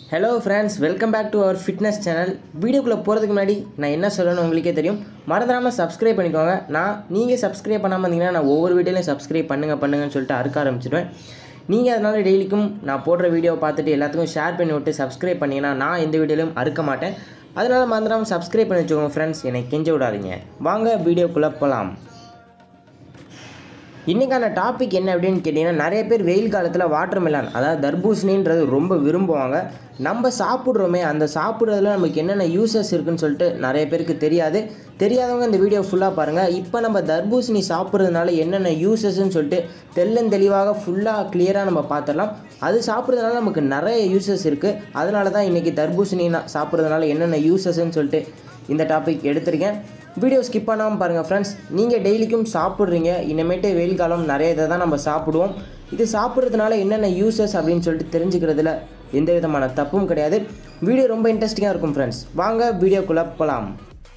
hello friends welcome back to our fitness channel வீடியோக்குள்ளே போகிறதுக்கு முன்னாடி நான் என்ன சொல்லணும்னு உங்களுக்கே தெரியும் மறந்துடாமல் சப்ஸ்கிரைப் பண்ணிக்கோங்க நான் நீங்கள் சப்ஸ்கிரைப் பண்ணாமல் இருந்தீங்கன்னா நான் ஒவ்வொரு வீடியோலையும் சப்ஸ்கிரைப் பண்ணுங்கள் பண்ணுங்கன்னு சொல்லிட்டு அறுக்க ஆரம்பிச்சிடுவேன் நீங்கள் அதனால் டெய்லிக்கும் நான் போடுற வீடியோவை பார்த்துட்டு எல்லாத்துக்கும் ஷேர் பண்ணி விட்டு சப்ஸ்கிரைப் பண்ணிங்கன்னா நான் எந்த வீடியோலையும் அறுக்க மாட்டேன் அதனால் மறந்துடாமல் சப்ஸ்கிரைப் பண்ணி வச்சுக்கோங்க ஃப்ரெண்ட்ஸ் என்னை கெஞ்ச விடாதீங்க வாங்க வீடியோக்குள்ளே போகலாம் இன்றைக்கான டாபிக் என்ன அப்படின்னு கேட்டிங்கன்னா நிறைய பேர் வெயில் காலத்தில் வாட்டர் மெலான் அதாவது தர்பூசணின்றது ரொம்ப விரும்புவாங்க நம்ம சாப்பிட்றோமே அந்த சாப்பிட்றதுல நமக்கு என்னென்ன யூசஸ் இருக்குன்னு சொல்லிட்டு நிறைய பேருக்கு தெரியாது தெரியாதவங்க இந்த வீடியோ ஃபுல்லாக பாருங்கள் இப்போ நம்ம தர்பூசணி சாப்பிட்றதுனால என்னென்ன யூசஸ்ன்னு சொல்லிட்டு தெள்ளன் தெளிவாக ஃபுல்லாக கிளியராக நம்ம பார்த்துடலாம் அது சாப்பிட்றதுனால நமக்கு நிறைய யூசஸ் இருக்குது அதனால தான் இன்றைக்கி தர்பூசணி நான் சாப்பிட்றதுனால என்னென்ன யூசஸ்ன்னு சொல்லிட்டு இந்த டாபிக் எடுத்திருக்கேன் வீடியோ ஸ்கிப் பண்ணாமல் பாருங்கள் ஃப்ரெண்ட்ஸ் நீங்கள் டெய்லிக்கும் சாப்பிட்றீங்க இனிமேட்டு வெயில் காலம் நிறைய இதை தான் நம்ம சாப்பிடுவோம் இது சாப்பிட்றதுனால என்னென்ன யூசஸ் அப்படின்னு சொல்லிட்டு தெரிஞ்சுக்கிறதுல எந்த விதமான தப்பும் கிடையாது வீடியோ ரொம்ப இன்ட்ரெஸ்டிங்காக இருக்கும் ஃப்ரெண்ட்ஸ் வாங்க வீடியோக்குள்ளே போகலாம்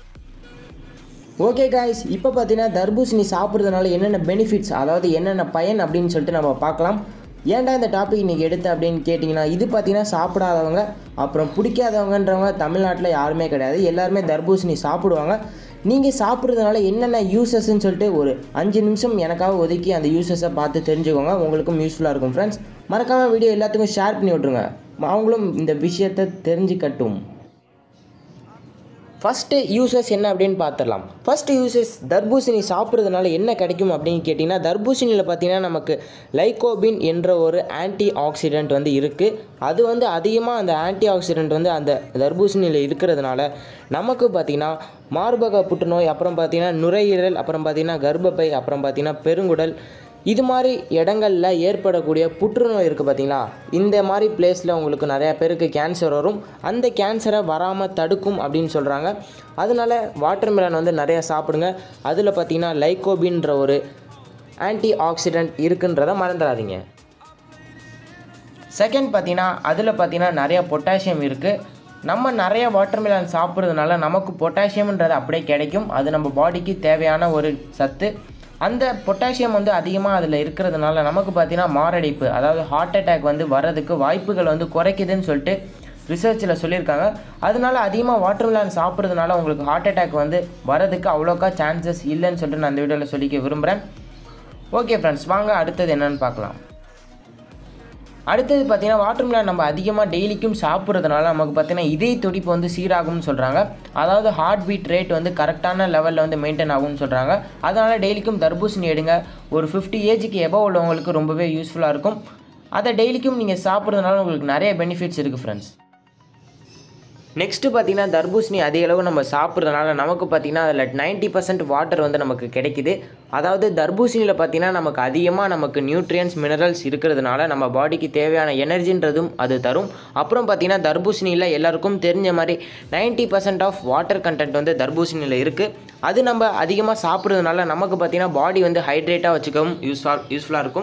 ஓகே காய்ஸ் இப்போ பார்த்தீங்கன்னா தர்பூசணி சாப்பிட்றதுனால என்னென்ன பெனிஃபிட்ஸ் அதாவது என்னென்ன பயன் அப்படின்னு சொல்லிட்டு நம்ம பார்க்கலாம் ஏன்டா இந்த டாபிக் இன்றைக்கி எடுத்து அப்படின்னு கேட்டிங்கன்னா இது பார்த்தீங்கன்னா சாப்பிடாதவங்க அப்புறம் பிடிக்காதவங்கன்றவங்க தமிழ்நாட்டில் யாருமே கிடையாது எல்லாருமே தர்பூசணி சாப்பிடுவாங்க நீங்கள் சாப்பிட்றதுனால என்னென்ன யூசஸ்ன்னு சொல்லிட்டு ஒரு அஞ்சு நிமிஷம் எனக்காக ஒதுக்கி அந்த யூசஸை பார்த்து தெரிஞ்சுக்கோங்க உங்களுக்கும் யூஸ்ஃபுல்லாக இருக்கும் ஃப்ரெண்ட்ஸ் மறக்காமல் வீடியோ எல்லாத்துக்கும் ஷேர் பண்ணி விட்ருங்க அவங்களும் இந்த விஷயத்தை தெரிஞ்சுக்கட்டும் ஃபஸ்ட்டு யூசஸ் என்ன அப்படின்னு பார்த்துடலாம் ஃபஸ்ட்டு யூசஸ் தர்பூசணி சாப்பிட்றதுனால என்ன கிடைக்கும் அப்படின்னு கேட்டிங்கன்னா தர்பூசணியில் பார்த்தீங்கன்னா நமக்கு லைகோபின் என்ற ஒரு ஆன்டி ஆக்சிடென்ட் வந்து இருக்குது அது வந்து அதிகமாக அந்த ஆன்டி ஆக்சிடென்ட் வந்து அந்த தர்பூசணியில் இருக்கிறதுனால நமக்கு பார்த்திங்கன்னா மார்பக புற்றுநோய் அப்புறம் பார்த்திங்கன்னா நுரையீரல் அப்புறம் பார்த்திங்கன்னா கர்ப்பப்பை அப்புறம் பார்த்திங்கன்னா பெருங்குடல் இது மாதிரி இடங்களில் ஏற்படக்கூடிய புற்றுநோய் இருக்குது பார்த்தீங்களா இந்த மாதிரி பிளேஸில் உங்களுக்கு நிறையா பேருக்கு கேன்சர் வரும் அந்த கேன்சரை வராமல் தடுக்கும் அப்படின்னு சொல்கிறாங்க அதனால வாட்டர் மெலன் வந்து நிறையா சாப்பிடுங்க அதில் பார்த்தீங்கன்னா லைகோபின்ற ஒரு ஆன்டி ஆக்சிடென்ட் இருக்குன்றதை மறந்துடாதீங்க செகண்ட் பார்த்தீங்கன்னா அதில் பார்த்தீங்கன்னா நிறையா பொட்டாசியம் இருக்குது நம்ம நிறைய வாட்டர் மெலன் சாப்பிட்றதுனால நமக்கு பொட்டாசியம்ன்றது அப்படியே கிடைக்கும் அது நம்ம பாடிக்கு தேவையான ஒரு சத்து அந்த பொட்டாசியம் வந்து அதிகமாக அதில் இருக்கிறதுனால நமக்கு பார்த்தீங்கன்னா மாரடைப்பு அதாவது ஹார்ட் அட்டாக் வந்து வர்றதுக்கு வாய்ப்புகள் வந்து குறைக்குதுன்னு சொல்லிட்டு ரிசர்ச்சில் சொல்லியிருக்காங்க அதனால அதிகமாக வாட்டர் மெலன் சாப்பிட்றதுனால உங்களுக்கு ஹார்ட் அட்டாக் வந்து வரதுக்கு அவ்வளோக்கா சான்சஸ் இல்லைன்னு சொல்லிட்டு நான் அந்த வீடியோவில் சொல்லிக்க விரும்புகிறேன் ஓகே ஃப்ரெண்ட்ஸ் வாங்க அடுத்தது என்னென்னு பார்க்கலாம் அடுத்தது பார்த்தீங்கன்னா வாட்டர் மெலன் நம்ம அதிகமாக டெய்லிக்கும் சாப்பிட்றதுனால நமக்கு பார்த்தீங்கன்னா இதய துடிப்பு வந்து சீராகும்னு சொல்கிறாங்க அதாவது ஹார்ட் பீட் ரேட் வந்து கரெக்டான லெவலில் வந்து மெயின்டைன் ஆகும்னு சொல்கிறாங்க அதனால் டெய்லிக்கும் தர்பூசணி எடுங்க ஒரு ஃபிஃப்டி ஏஜுக்கு எபோ உள்ளவங்களுக்கு ரொம்பவே யூஸ்ஃபுல்லாக இருக்கும் அதை டெய்லிக்கும் நீங்கள் சாப்பிட்றதுனால உங்களுக்கு நிறைய பெனிஃபிட்ஸ் இருக்குது ஃப்ரெண்ட்ஸ் நெக்ஸ்ட்டு பார்த்தீங்கன்னா தர்பூசணி அதிக அளவு நம்ம சாப்பிட்றதுனால நமக்கு பார்த்திங்கன்னா அதில் நைன்ட்டி பர்சன்ட் வாட்டர் வந்து நமக்கு கிடைக்குது அதாவது தர்பூசணியில் பார்த்திங்கன்னா நமக்கு அதிகமாக நமக்கு நியூட்ரியன்ஸ் மினரல்ஸ் இருக்கிறதுனால நம்ம பாடிக்கு தேவையான எனர்ஜின்றதும் அது தரும் அப்புறம் பார்த்திங்கன்னா தர்பூசணியில் எல்லாருக்கும் தெரிஞ்ச மாதிரி ninety percent of water content வந்து தர்பூசணியில் இருக்குது அது நம்ம அதிகமாக சாப்பிட்றதுனால நமக்கு பார்த்திங்கன்னா பாடி வந்து ஹைட்ரேட்டாக வச்சுக்கவும் யூஸ்ஃபால் யூஸ்ஃபுல்லாக இருக்கும்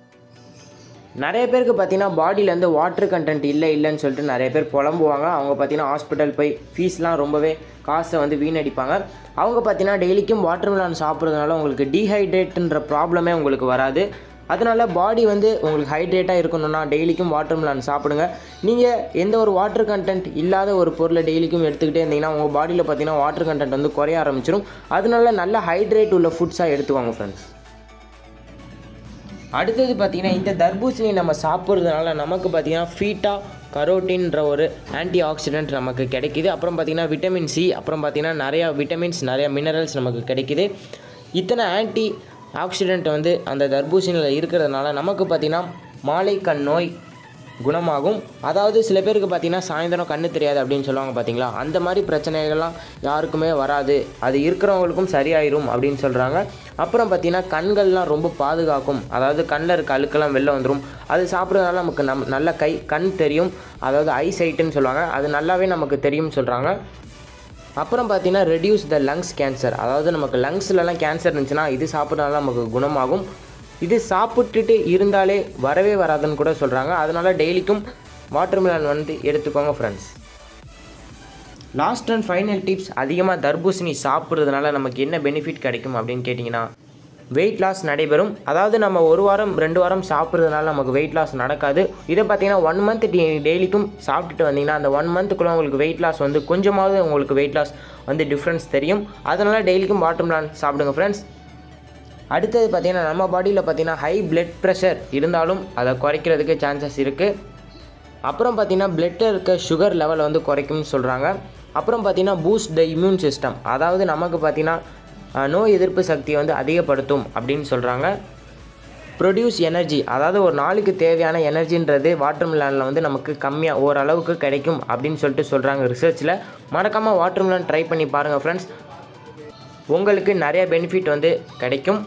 நிறைய பேருக்கு பார்த்தீங்கன்னா பாடியிலேருந்து வாட்டர் கண்டென்ட் இல்லை இல்லைன்னு சொல்லிட்டு நிறைய பேர் புலம்புவாங்க அவங்க பார்த்தீங்கன்னா ஹாஸ்பிட்டல் போய் ஃபீஸ்லாம் ரொம்பவே காசை வந்து வீணடிப்பாங்க அவங்க பார்த்தீங்கன்னா டெய்லிக்கும் வாட்டர் மெலான் சாப்பிட்றதுனால உங்களுக்கு டீஹைட்ரேட்டுன்ற ப்ராப்ளமே உங்களுக்கு வராது அதனால் பாடி வந்து உங்களுக்கு ஹைட்ரேட்டாக இருக்கணும்னா டெய்லிக்கும் வாட்டர் மெலான் சாப்பிடுங்க நீங்கள் எந்த ஒரு வாட்டர் கண்டென்ட் இல்லாத ஒரு பொருளை டெய்லிக்கும் எடுத்துக்கிட்டே இருந்தீங்கன்னா உங்கள் பாடியில் பார்த்தீங்கன்னா வாட்டர் கண்டென்ட் வந்து குறைய ஆரம்பிச்சிடும் அதனால நல்ல ஹைட்ரேட் உள்ள ஃபுட்ஸாக எடுத்துவாங்க ஃப்ரெண்ட்ஸ் அடுத்தது பார்த்திங்கன்னா இந்த தர்பூசணி நம்ம சாப்பிட்றதுனால நமக்கு பார்த்திங்கன்னா ஃபீட்டா கரோட்டின்ற ஒரு ஆன்டி ஆக்சிடென்ட் நமக்கு கிடைக்கிது அப்புறம் பார்த்திங்கன்னா விட்டமின் சி அப்புறம் பார்த்திங்கன்னா நிறையா விட்டமின்ஸ் நிறையா மினரல்ஸ் நமக்கு கிடைக்கிது இத்தனை ஆன்டி ஆக்சிடென்ட் வந்து அந்த தர்பூசணியில் இருக்கிறதுனால நமக்கு பார்த்திங்கன்னா மாலை கண் நோய் குணமாகும் அதாவது சில பேருக்கு பார்த்திங்கன்னா சாயந்தரம் கண்ணு தெரியாது அப்படின்னு சொல்லுவாங்க பார்த்தீங்களா அந்த மாதிரி பிரச்சனைகள்லாம் யாருக்குமே வராது அது இருக்கிறவங்களுக்கும் சரியாயிரும் அப்படின்னு சொல்கிறாங்க அப்புறம் பார்த்திங்கன்னா கண்கள்லாம் ரொம்ப பாதுகாக்கும் அதாவது கண்ணில் இருக்க அழுக்கெல்லாம் வெளில வந்துடும் அது சாப்பிட்றதுனால நமக்கு நம் நல்ல கை கண் தெரியும் அதாவது ஐ சைட்டுன்னு சொல்லுவாங்க அது நல்லாவே நமக்கு தெரியும்னு சொல்கிறாங்க அப்புறம் பார்த்தீங்கன்னா ரெடியூஸ் த லங்ஸ் கேன்சர் அதாவது நமக்கு லங்ஸ்லலாம் கேன்சர் இருந்துச்சுன்னா இது சாப்பிட்றதுனால நமக்கு குணமாகும் இது சாப்பிட்டுட்டு இருந்தாலே வரவே வராதுன்னு கூட சொல்கிறாங்க அதனால் டெய்லிக்கும் வாட்டர் மெலன் வந்து எடுத்துக்கோங்க friends last and final tips அதிகமாக தர்பூசணி சாப்பிட்றதுனால நமக்கு என்ன பெனிஃபிட் கிடைக்கும் அப்படின்னு கேட்டிங்கன்னா வெயிட் லாஸ் நடைபெறும் அதாவது நம்ம ஒரு வாரம் ரெண்டு வாரம் சாப்பிட்றதுனால நமக்கு வெயிட் லாஸ் நடக்காது இதை பார்த்தீங்கன்னா ஒன் மந்த் டெய்லிக்கும் சாப்பிட்டுட்டு வந்தீங்கன்னா அந்த ஒன் மந்த்துக்குள்ளே உங்களுக்கு வெயிட் லாஸ் வந்து கொஞ்சமாவது உங்களுக்கு வெயிட் லாஸ் வந்து டிஃப்ரென்ஸ் தெரியும் அதனால் டெய்லிக்கும் வாட்டர் மிலான் சாப்பிடுங்க ஃப்ரெண்ட்ஸ் அடுத்தது பார்த்திங்கன்னா நம்ம பாடியில் பார்த்திங்கன்னா ஹை பிளட் ப்ரெஷர் இருந்தாலும் அதை குறைக்கிறதுக்கு சான்சஸ் இருக்குது அப்புறம் பார்த்திங்கன்னா பிளட்டில் இருக்க சுகர் லெவலை வந்து குறைக்கும்னு சொல்கிறாங்க அப்புறம் பார்த்திங்கன்னா பூஸ்ட் த இம்யூன் சிஸ்டம் அதாவது நமக்கு பார்த்திங்கன்னா அஹ், நோய் எதிர்ப்பு சக்தியை வந்து அதிகப்படுத்தும் அப்படின்னு சொல்கிறாங்க ப்ரொடியூஸ் எனர்ஜி அதாவது ஒரு நாளுக்கு தேவையான எனர்ஜின்றது வாட்டர் மிலானில் வந்து நமக்கு கம்மியாக ஓரளவுக்கு கிடைக்கும் அப்படின்னு சொல்லிட்டு சொல்கிறாங்க ரிசர்ச்சில் மறக்காமல் வாட்டர் மிலான் ட்ரை பண்ணி பாருங்கள் ஃப்ரெண்ட்ஸ் உங்களுக்கு நிறைய பெனிஃபிட் வந்து கிடைக்கும்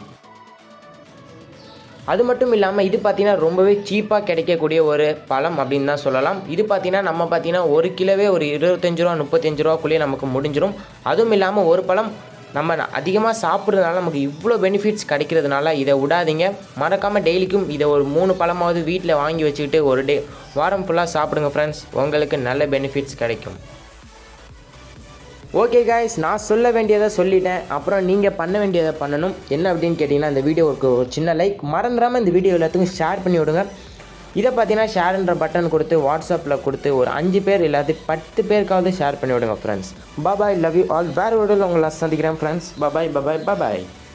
அது மட்டும் இல்லாமல் இது பார்த்தீங்கன்னா ரொம்பவே சீப்பாக கிடைக்கக்கூடிய ஒரு பழம் அப்படின்னு தான் சொல்லலாம் இது பார்த்தீங்கன்னா நம்ம பார்த்தீங்கன்னா ஒரு கிலோவே ஒரு இருபத்தஞ்சு ரூபா முப்பத்தஞ்சு ரூபாக்குள்ளேயே நமக்கு முடிஞ்சிடும் அதுவும் இல்லாமல் ஒரு பழம் நம்ம அதிகமாக சாப்பிட்றதுனால நமக்கு இவ்வளோ பெனிஃபிட்ஸ் கிடைக்கிறதுனால இதை விடாதீங்க மறக்காமல் டெய்லிக்கும் இதை ஒரு மூணு பழமாவது வீட்டில் வாங்கி வச்சுக்கிட்டு ஒரு டே வாரம் ஃபுல்லாக சாப்பிடுங்க ஃப்ரெண்ட்ஸ் உங்களுக்கு நல்ல பெனிஃபிட்ஸ் கிடைக்கும் ஓகே காய்ஸ் நான் சொல்ல வேண்டியதை சொல்லிட்டேன் அப்புறம் நீங்கள் பண்ண வேண்டியதை பண்ணணும் என்ன அப்படின்னு கேட்டிங்கன்னா இந்த வீடியோவுக்கு ஒரு சின்ன லைக் மறந்துடாமல் இந்த வீடியோ எல்லாத்துக்கும் ஷேர் பண்ணி விடுங்க இதை பார்த்தீங்கன்னா ஷேர்ன்ற பட்டன் கொடுத்து வாட்ஸ்அப்பில் கொடுத்து ஒரு அஞ்சு பேர் எல்லாத்தையும் பத்து பேருக்காவது ஷேர் பண்ணி விடுங்க friends bye bye love you all வேறு வீடியோவில் உங்களை சந்திக்கிறேன் ஃப்ரெண்ட்ஸ் பாபாய் பாபாய் பாபாய்